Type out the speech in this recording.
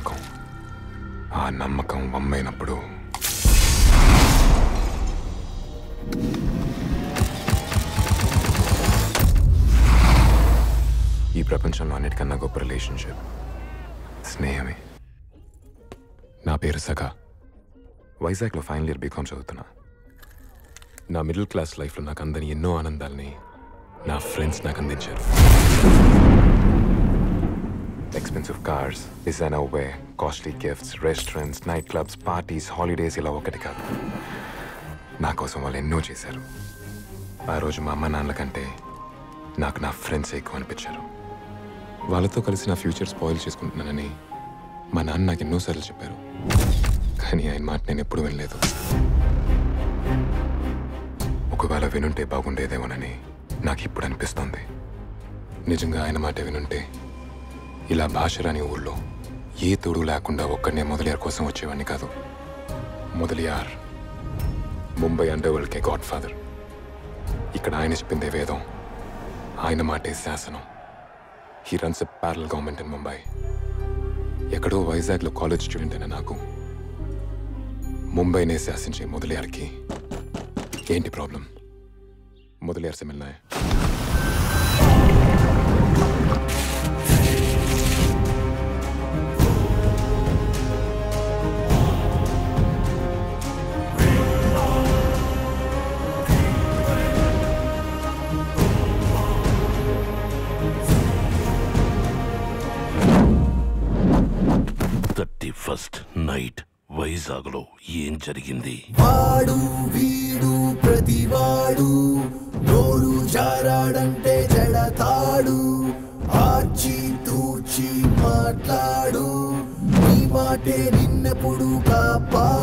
నమ్మకం ఆ నమ్మకం వమ్మైనప్పుడు ఈ ప్రపంచంలో అన్నిటికన్నా గొప్ప రిలేషన్షిప్ స్నేహమే నా పేరు సఖా వైజాగ్లో ఫైనల్ ఇయర్ బీకామ్ చదువుతున్నా నా మిడిల్ క్లాస్ లైఫ్లో నాకు అందని ఎన్నో ఆనందాల్ని నా ఫ్రెండ్స్ నాకు అందించారు expensive cars designer wear costly gifts restaurants night clubs parties holidays ఇలా ఒకటి కాదు నా కోసం వాళ్ళు ఎన్నో చేశారు ఆ రోజు మా అమ్మ నాన్నల కంటే నాకు నా ఫ్రెండ్స్ ఎక్కువ అనిపించారు వాళ్ళతో కలిసి నా ఫ్యూచర్ స్పాయిల్ చేసుకుంటున్నానని మా నాన్న నాకు ఎన్నోసార్లు చెప్పారు కానీ ఆయన మాట నేను ఎప్పుడు వినలేదు ఒకవేళ వినుంటే బాగుండేదేమోనని నాకు ఇప్పుడు అనిపిస్తోంది నిజంగా ఆయన మాట వినుంటే ఇలా భాషరాని ఊళ్ళో ఏ తోడు లేకుండా ఒక్కడనే మొదలియార్ కోసం వచ్చేవాడిని కాదు మొదలియార్ ముంబై అండర్ వరల్డ్కే గాడ్ ఫాదర్ ఇక్కడ ఆయన చెప్పిందే వేదం ఆయన మాటే శాసనం he runs a parallel government in Mumbai ఎక్కడో వైజాగ్లో కాలేజ్ స్టూడెంట్ అయిన నాకు ముంబైనే శాసించే మొదలియార్కి ఏంటి ప్రాబ్లం మొదలియార్ से मिलना है థర్టీ ఫస్ట్ నైట్ వైజాగ్లో ఏం జరిగింది వాడు వీడు ప్రతివాడు నోరు జారాడంటే జడతాడు ఆచి తూచి మాట్లాడు నీ మాటే నిన్నెప్పుడు కాపాడు